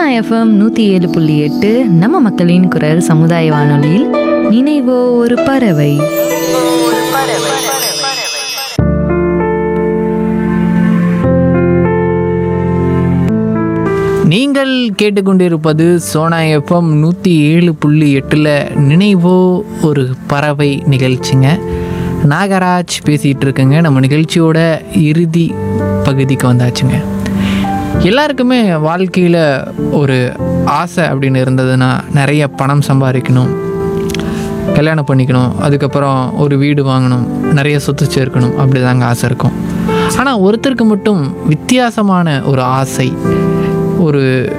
Sona FM நூற்றி ஏழு புள்ளி எட்டு நம்ம மக்களின் குரல் சமுதாய வானொலியில் நினைவோ ஒரு பறவை நீங்கள் கேட்டுக்கொண்டிருப்பது சோனா எஃப்எம் நூற்றி ஏழு புள்ளி எட்டில் நினைவோ ஒரு பறவை நிகழ்ச்சிங்க நாகராஜ் பேசிகிட்டு இருக்குங்க நம்ம நிகழ்ச்சியோட இறுதி பகுதிக்கு வந்தாச்சுங்க எல்லாருக்குமே வாழ்க்கையில் ஒரு ஆசை அப்படின்னு இருந்ததுன்னா நிறைய பணம் சம்பாதிக்கணும் கல்யாணம் பண்ணிக்கணும் அதுக்கப்புறம் ஒரு வீடு வாங்கணும் நிறைய சொத்து சேர்க்கணும் அப்படி தாங்க ஆசை இருக்கும் ஆனால் ஒருத்தருக்கு மட்டும் வித்தியாசமான ஒரு ஆசை ஒரு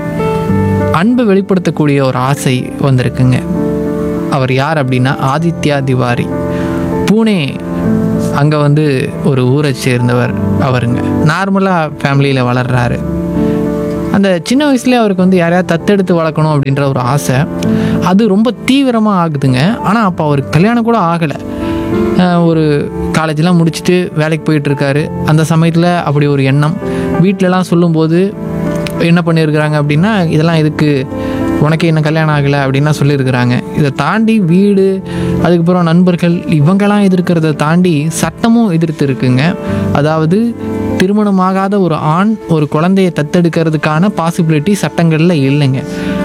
அன்பை வெளிப்படுத்தக்கூடிய ஒரு ஆசை வந்திருக்குங்க அவர் யார் அப்படின்னா ஆதித்யா திவாரி பூனே அங்கே வந்து ஒரு ஊரை சேர்ந்தவர் அவருங்க நார்மலாக ஃபேமிலியில் வளர்றாரு அந்த சின்ன வயசுலேயே அவருக்கு வந்து யாரையாவது தத்தெடுத்து வளர்க்கணும் அப்படின்ற ஒரு ஆசை அது ரொம்ப தீவிரமாக ஆகுதுங்க ஆனால் அப்போ அவருக்கு கல்யாணம் கூட ஆகலை ஒரு காலேஜெலாம் முடிச்சுட்டு வேலைக்கு போயிட்டு இருக்காரு அந்த சமயத்தில் அப்படி ஒரு எண்ணம் வீட்டிலலாம் சொல்லும்போது என்ன பண்ணியிருக்கிறாங்க அப்படின்னா இதெல்லாம் இதுக்கு உனக்கு என்ன கல்யாணம் ஆகலை அப்படின்லாம் சொல்லியிருக்கிறாங்க இதை தாண்டி வீடு அதுக்கப்புறம் நண்பர்கள் இவங்கெல்லாம் எதிர்க்கிறத தாண்டி சட்டமும் எதிர்த்து இருக்குங்க அதாவது திருமணமாகாத ஒரு ஆண் ஒரு குழந்தையை தத்தெடுக்கிறதுக்கான பாசிபிலிட்டி சட்டங்களில் இல்லைங்க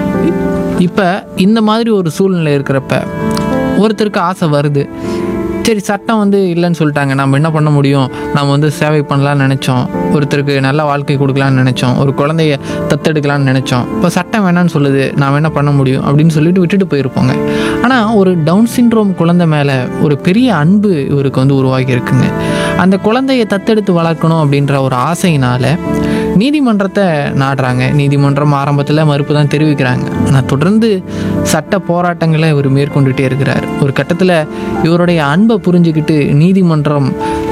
இப்போ இந்த மாதிரி ஒரு சூழ்நிலை இருக்கிறப்ப ஒருத்தருக்கு ஆசை வருது சரி சட்டம் வந்து இல்லைன்னு சொல்லிட்டாங்க நம்ம என்ன பண்ண முடியும் நம்ம வந்து சேவை பண்ணலாம்னு நினச்சோம் ஒருத்தருக்கு நல்ல வாழ்க்கை கொடுக்கலாம்னு நினச்சோம் ஒரு குழந்தைய தத்தெடுக்கலாம்னு நினச்சோம் இப்போ சட்டம் வேணான்னு சொல்லுது நாம் என்ன பண்ண முடியும் அப்படின்னு சொல்லிட்டு விட்டுட்டு போயிருப்போங்க ஆனால் ஒரு டவுன் சிண்ட்ரோம் குழந்தை மேலே ஒரு பெரிய அன்பு இவருக்கு வந்து உருவாகி இருக்குங்க அந்த குழந்தையை தத்தெடுத்து வளர்க்கணும் அப்படின்ற ஒரு ஆசையினால் நீதிமன்றத்தை நாடுறாங்க நீதிமன்றம் ஆரம்பத்தில் மறுப்பு தான் தெரிவிக்கிறாங்க ஆனால் தொடர்ந்து சட்ட போராட்டங்களை இவர் மேற்கொண்டுட்டே இருக்கிறார் ஒரு கட்டத்தில் இவருடைய அன்பை புரிஞ்சுக்கிட்டு நீதிமன்றம்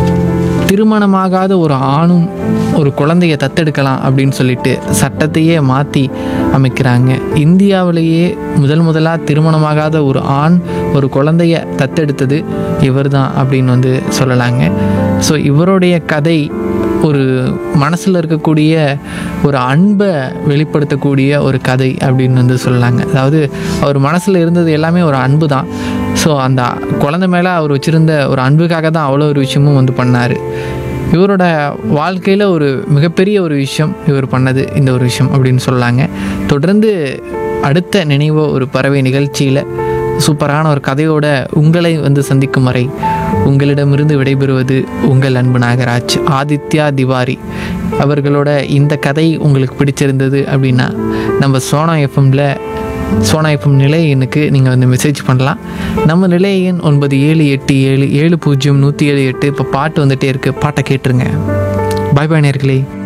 திருமணமாகாத ஒரு ஆணும் ஒரு குழந்தைய தத்தெடுக்கலாம் அப்படின்னு சொல்லிட்டு சட்டத்தையே மாற்றி அமைக்கிறாங்க இந்தியாவிலேயே முதல் முதலாக திருமணமாகாத ஒரு ஆண் ஒரு குழந்தைய தத்தெடுத்தது இவர் தான் அப்படின்னு வந்து சொல்லலாங்க ஸோ இவருடைய கதை ஒரு மனசில் இருக்கக்கூடிய ஒரு அன்பை வெளிப்படுத்தக்கூடிய ஒரு கதை அப்படின்னு வந்து சொல்லலாங்க அதாவது அவர் மனசில் இருந்தது எல்லாமே ஒரு அன்பு தான் ஸோ அந்த குழந்தை மேலே அவர் வச்சுருந்த ஒரு அன்புக்காக தான் அவ்வளோ ஒரு விஷயமும் வந்து பண்ணார் இவரோட வாழ்க்கையில் ஒரு மிகப்பெரிய ஒரு விஷயம் இவர் பண்ணது இந்த ஒரு விஷயம் அப்படின்னு சொல்லலாங்க தொடர்ந்து அடுத்த நினைவோ ஒரு பறவை நிகழ்ச்சியில் சூப்பரான ஒரு கதையோட உங்களை வந்து சந்திக்கும் வரை உங்களிடமிருந்து விடைபெறுவது உங்கள் அன்பு நாகராஜ் ஆதித்யா திவாரி அவர்களோட இந்த கதை உங்களுக்கு பிடிச்சிருந்தது அப்படின்னா நம்ம சோனா எஃப்எம்ல சோனா எஃப்எம் நிலைய எண்ணுக்கு நீங்கள் வந்து மெசேஜ் பண்ணலாம் நம்ம நிலைய எண் ஒன்பது ஏழு எட்டு ஏழு ஏழு பூஜ்ஜியம் நூற்றி ஏழு எட்டு இப்போ பாட்டு வந்துகிட்டே இருக்குது பாட்டை கேட்டுருங்க பாய் பாய் நேர்களே